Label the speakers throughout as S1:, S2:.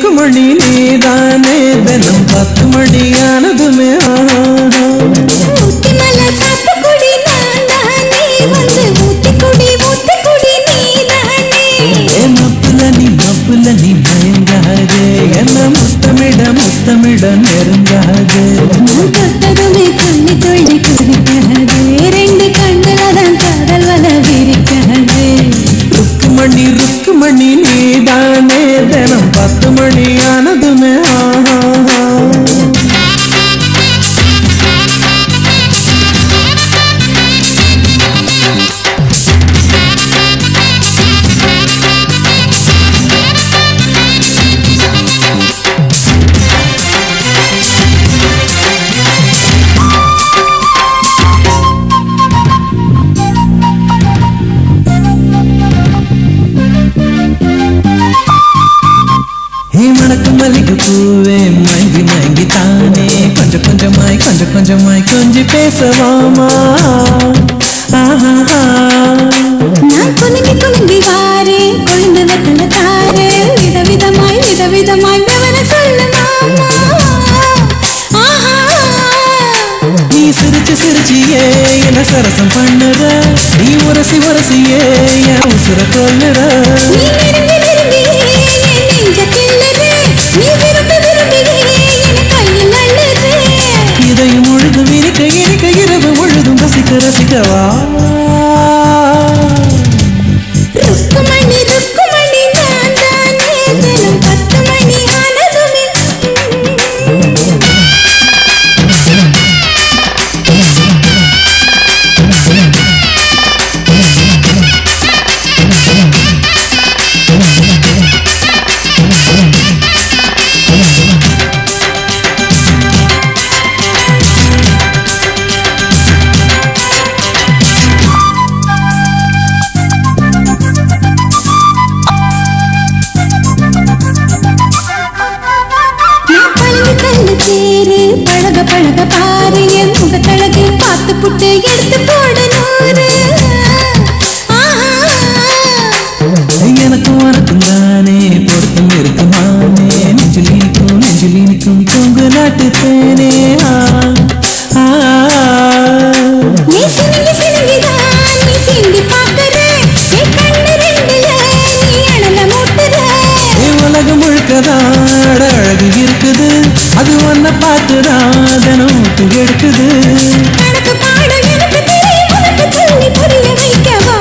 S1: ருக்குமணி நீதானே தினம் பத்து மணியானதுமே ஆஹா.
S2: ஊட்டிமல சாத்துக்குடி நான் தானே வந்து ஊத்திக்குடி ஊத்திக்குடி நீதானே
S1: ஏ மப்புல நீ மப்புல நீ மயங்காதே என்ன முத்தமிட முத்தமிட நெருங்காதே
S2: நான் தொட்டதுமே துள்ளி துள்ளி குதிக்காது ரெண்டு கண்ணுல தான் காதல் வல விரிக்காது
S1: ருக்குமணி ருக்குமணி நீதானே தினம் பத்து மணியானதுமே ஆஹா. ஏ மணக்கு மல்லிகை பூவே மங்கி மங்கி தானே கொஞ்சம் கொஞ்சமாய் கொஞ்சம் கொஞ்சமாய் கொஞ்சம் பேசவாமா ஆஹா
S2: நான் குலுங்கி குலுங்கி வாரே கொழுந்து வெத்தல தாரே விதவிதமாய் விதவிதமாய் விவர சொல்லு மாமா ஆஹா
S1: நீ சிரிச்சு சிரிச்சியே என்ன சரசம் பண்ணுற நீ உரசி உரசியே என் உசுர கொல்லுற
S2: நீ நெருங்கி நெருங்கியே என் நெஞ்ச கிள்ளுது நீ விரும்பி விரும்பியே என் கையில் அள்ளுது
S1: இதையும் முழுதும் இருக்க இருக்க இரவு முழுதும் ரசிக்க ரசிக்கவா
S2: ருக்குமணி ருக்குமணி நான் தானே தினம் பத்து மணி ஆனதுமே நான் பழகு கல்லு தேரு பழக பழக பாரு என் முகத்தழகு பார்த்து புட்டு எடுத்து போடு நூறு ஆஹா
S1: எனக்கும் உனக்கும் தானே பொருத்தம் இருக்குமானே நெஞ்சில் இனிக்கும் நெஞ்சில் இனிக்கும் தொங்கு நாட்டு தேனே ஆ, ஆ,
S2: நீ சினுங்கி சினுங்கிதான் நீ சிந்தி பார்க்கற என் கண்ணு ரெண்டுல நீ அனல மூட்டுற
S1: ஏ உலகம் முழுக்கதான் அட அழகு இருக்குது அது ஒன்ன பார்த்துதான் தினம் ஊத்து எடுக்குது
S2: கணக்கு பாடம் எனக்கு தெரியும் உனக்கு சொல்லி புரிய வைக்கவா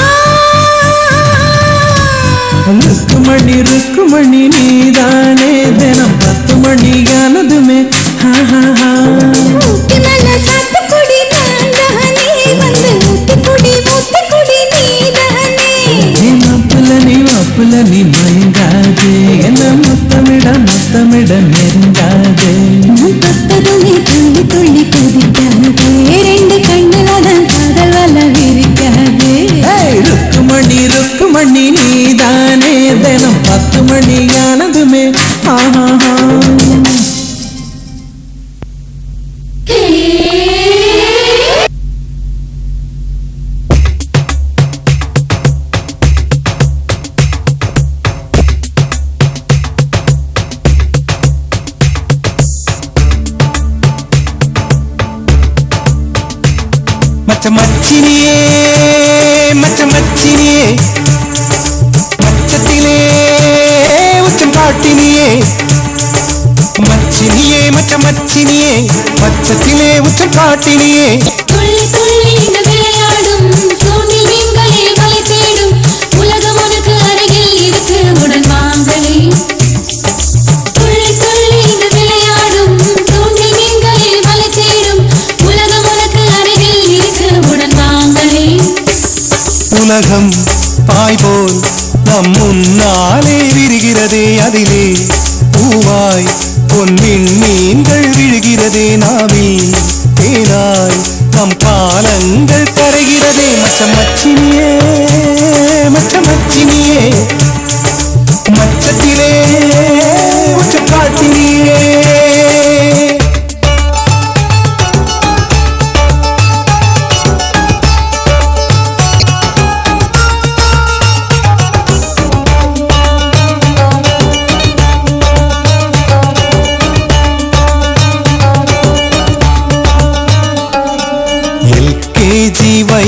S1: ருக்குமணி ருக்குமணி நீதானே தினம் பத்து மணியானதுமே ஹா, ஹா, ஹா.
S2: ஊட்டி மல்ல சாத்துக்குடி நான் தானே வந்து ஊத்திக்குடி ஊத்திக்குடி நீ தானே
S1: நீ மப்புல நீ மப்புல நீ மயங்காதே என்ன முத்தமிட முத்தமிட நெருங்காதே
S2: நான் தொட்டதுமே துள்ளி துள்ளி குதிக்காது ரெண்டு கண்ணுல தான் காதல் வல விரிக்காது
S1: ஏய், ருக்குமணி ருக்குமணி நீதானே தினம் பத்து மணியானதுமே ஆஹா மச்ச மச்சினியே மச்ச மச்சினியே மச்சத்திலே உச்சம் காட்டினியே மச்சினியே மச்ச மச்சினியே மச்சத்திலே உச்சம் காட்டினியே
S2: துள்ளி துள்ளி இந்த விளையாடும் தூண்டில் மீன்களில் வலை தேடும் உலகம் உனக்கு அருகில் இருக்கு உடன் வாங்களே துள்ளி துள்ளி இந்த விளையாடும் தூண்டில் மீன்களில் வலை தேடும் உலகம் உனக்கு அருகில் இருக்கு உடன் வாங்களே
S1: உலகம் பாய் போல் நம் முன்னாலே விரிகிறதே அதிலே பூவாய் பொன்னின் மீன்கள் விழுகிறதே நாவில் தேனாய் நம் காலங்கள் கரைகிறதே மச்ச மச்சினியே மச்ச மச்சினியே மச்சத்திலே உச்ச காட்டினியே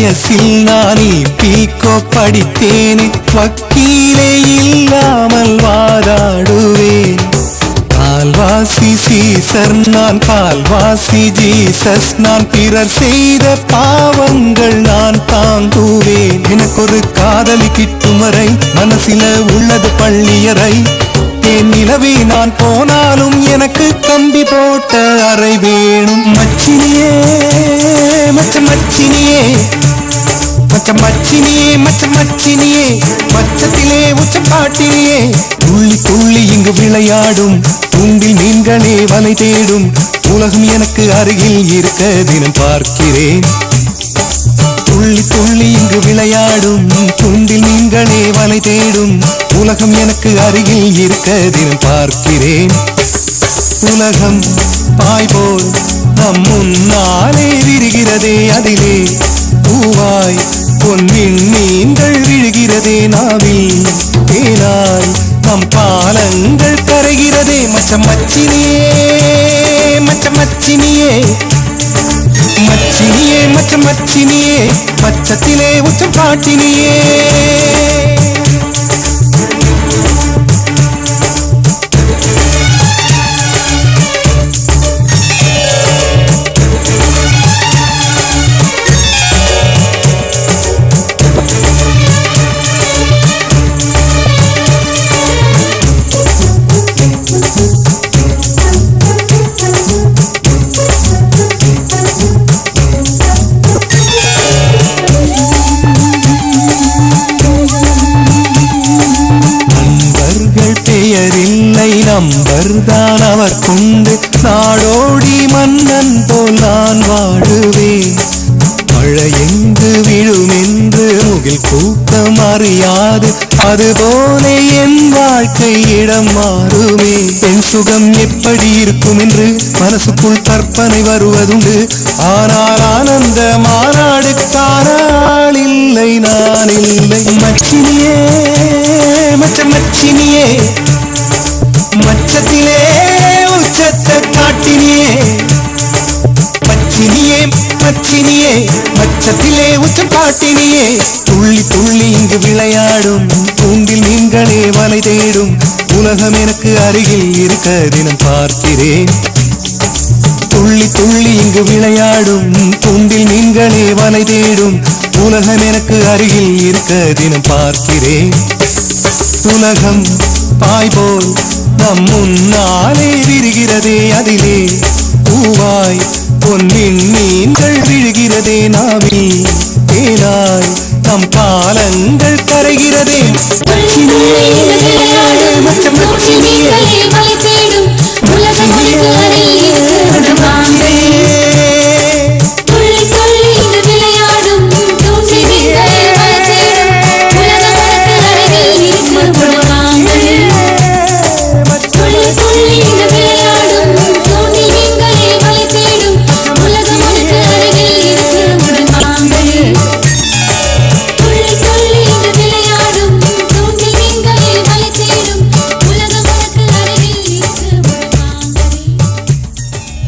S1: வயசில் நானே பீக்கோ படித்தேனே வக்கீலே இல்லாமல் வாதாடுவேன் கால்வாசி சீசர் நான் கால்வாசி ஜீசஸ் நான் பிறர் செய்த பாவங்கள் நான் தாங்குவேன் எனக்கு ஒரு காதலி கிட்டும் வரை மனசில உள்ளது பள்ளியறை என் நிலவே நான் போனாலும் எனக்கு கம்பி போட்ட அறை வேணும் மச்சினியே மச்ச மச்சினியே மச்ச மச்சினியே மச்ச மச்சினியே மச்சத்திலே உச்ச பாட்டினியே துள்ளி துள்ளி இங்கு விளையாடும் தூண்டில் மீன்களே வலை தேடும் உலகம் எனக்கு அருகில் இருக்க தினம் பார்க்கிறேன் துள்ளி துள்ளி இங்கு விளையாடும் துண்டில் மீன்களே வலை தேடும் உலகம் எனக்கு அருகில் இருக்க தினம் பார்க்கிறேன் உலகம் பாய் போல் நம் முன்னாலே விரிகிறதே அதிலே பூவாய் பொன்னின் மீன்கள் விழுகிறதே நாவில் தேனாய் நம் பாலங்கள் கரைகிறதே மச்ச மச்சினியே மச்ச மச்சினியே மச்சினியே மச்ச மச்சினியே மச்சத்திலே உச்சம் பாட்டினியே நண்பர்கள் பெயரில்லை நம்பர் தான் அவர் கொண்டு நாடோடி மன்னன் போல் நான் வாழுவேன் மழை எங்கு விழும் என்று முகில் கூட்டம் அறியாது அதுபோல என் வாழ்க்கை இடம் மாறுமே என் சுகம் எப்படி இருக்கும் என்று மனசுக்குள் கற்பனை வருவதுண்டு ஆனால் ஆனந்த மாநாடு காணாள் இல்லை நான் இல்லை மச்சினியே மச்ச மச்சினியே மச்சத்திலே உச்சத்தை காட்டினியே மச்சினியே மச்சினியே மச்சத்திலே உச்சம் காட்டினியே துள்ளி துள்ளி இங்கு விளையாடும் தூண்டில் மீன்களே வலை தேடும் உலகம் எனக்கு அருகில் இருக்க தினம் பார்க்கிறேன் துள்ளி துள்ளி இங்கு விளையாடும் தூண்டில் மீன்களே வலை தேடும் உலகம் எனக்கு அருகில் இருக்க தினம் பார்க்கிறேன் உலகம் பாய் போல் நம் முன்னாலே விரிகிறதே அதிலே பூவாய் பொன்னின் மீன்கள் விழுகிறதே நாவில் தேனாய் நம் காலங்கள் கரைகிறதே மச்சினியே, மச்ச மச்சினியே,
S2: துள்ளி துள்ளி இங்கு விளையாடும் தூண்டில் மீன்களே வலை தேடும் உலகம் உனக்கு அருகில் இருக்கு உனக்காகவே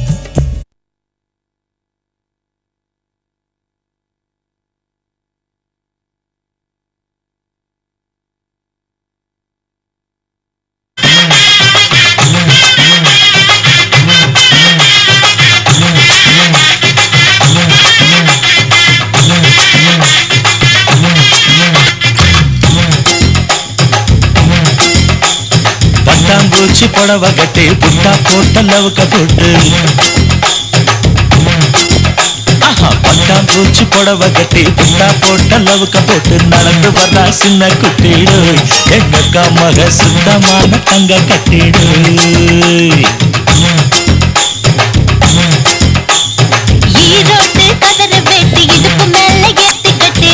S3: பட்டாம்பூச்சி புடவ கட்டி புட்டா போட்ட லவுக்க போட்டு ஆஹா பட்டாம்பூச்சி புடவ கட்டி புட்டா போட்ட லவுக்க போட்டு நடந்து வர்றா சின்ன குட்டிடு எங்க மக சுத்தமான தங்க கட்டிடு
S4: ஈரோட்டு கதற வெட்டி இடுப்பு மேல ஏத்திக்கிட்டு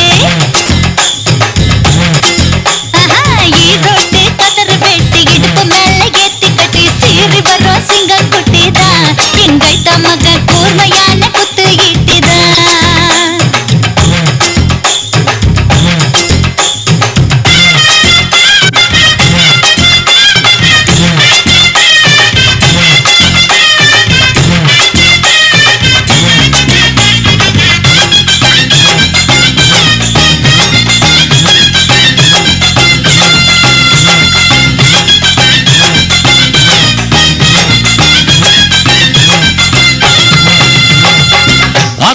S4: ஆஹா, ஈரோட்டு கதற வெட்டி இடுப்பு மேல ஏத்திக்கிட்டு சீறி வரும் சிங்க குட்டிதான் எங்கள் தமக கூர்மையான குத்து ஈட்டிதான்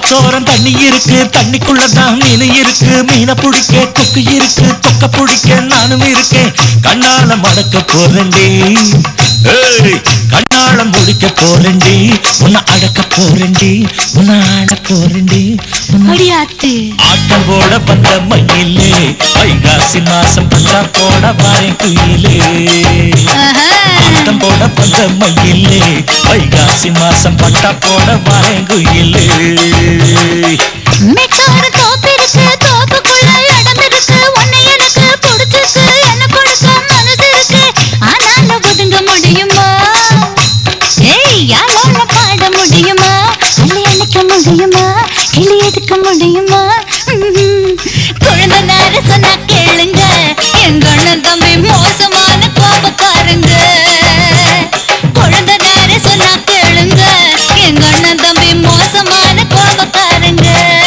S3: ஆத்தோரம் தண்ணி இருக்கு தண்ணிக்குள்ளதான் மீன் இருக்கு மீனை பிடிக்க கொக்கு இருக்கு கொக்க பிடிக்க நானும் இருக்கேன் கண்ணால மடக்க போறேன்டி ஏய், கண்ணால முடிக்க போறேன்டி உன்னை அடக்க போறேன்டி உன்னை ஆட போறேன்டி உன்னை
S4: அடியாத்து
S3: ஆட்டம் போட வந்த மயிலே வைகாசி மாசம் பட்டா போட வாய் குயிலே
S4: ஆஹா.
S3: ஆட்டம் போட வந்த மயிலே வைகாசி மாசம் பட்டா போட வாய் குயிலே
S4: மெக்கார தோப்பு இருக்கு தோப்புக்குள்ள இடம் இருக்கு உன்னை எனக்கு பிடிச்சிருக்கு என்ன கொடுக்க மனசு இருக்கு ஆனாலும் ஒதுங்க முடியுமா ஏய் யாரால பாட முடியுமா அள்ளி அணைக்க முடியுமா கிளி எடுக்க முடியுமா ம்ஹும். குழந்தை நேர சொன்னா கேளுங்க எங்க அண்ணன் தம்பி மோசமான கோபக்காரங்க குழந்தை நேர சொன்னா கேளுங்க எங்க அண்ணன் தம்பி மோசமான கோபக்காரங்க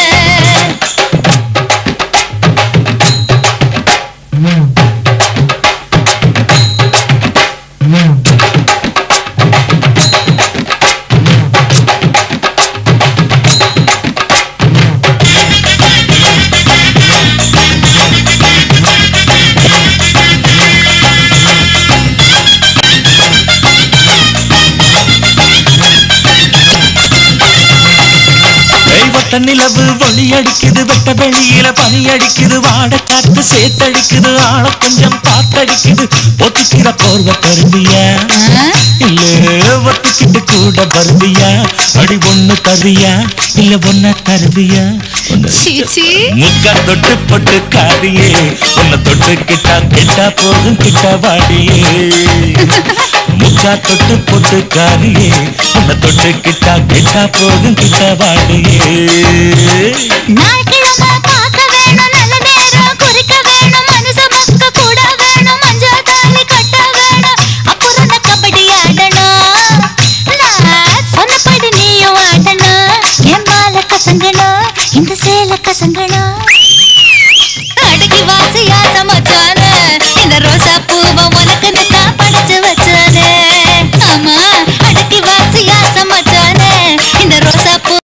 S3: தெய்வத்த நிலவு ஒளி அடிக்குது வெட்ட வெளியில பனி அடிக்குது வாட காத்து சேத்தடிக்குது ஆள கொஞ்சம் காத்தடிக்குது ஒத்துக்கிற போர்வ தருவியா
S4: ஆ?
S3: இல்ல ஒத்துக்கிட்டு கூட வருவியா அடி ஒண்ணு தருவியா இல்ல ஒன்ன தருவியா ஒண்ணு
S4: சீச்சி
S3: முக்க தொட்டு பொட்டு காரியே உன்னை தொட்டு கிட்டா கிட்டா போகும் கிட்ட வாடியே முக்கா தொட்டு பொட்டு காரியே உன்னை தொட்டு கிட்டா கிட்டா போகும் கிட்ட வாடியே
S4: நாள் கிழமை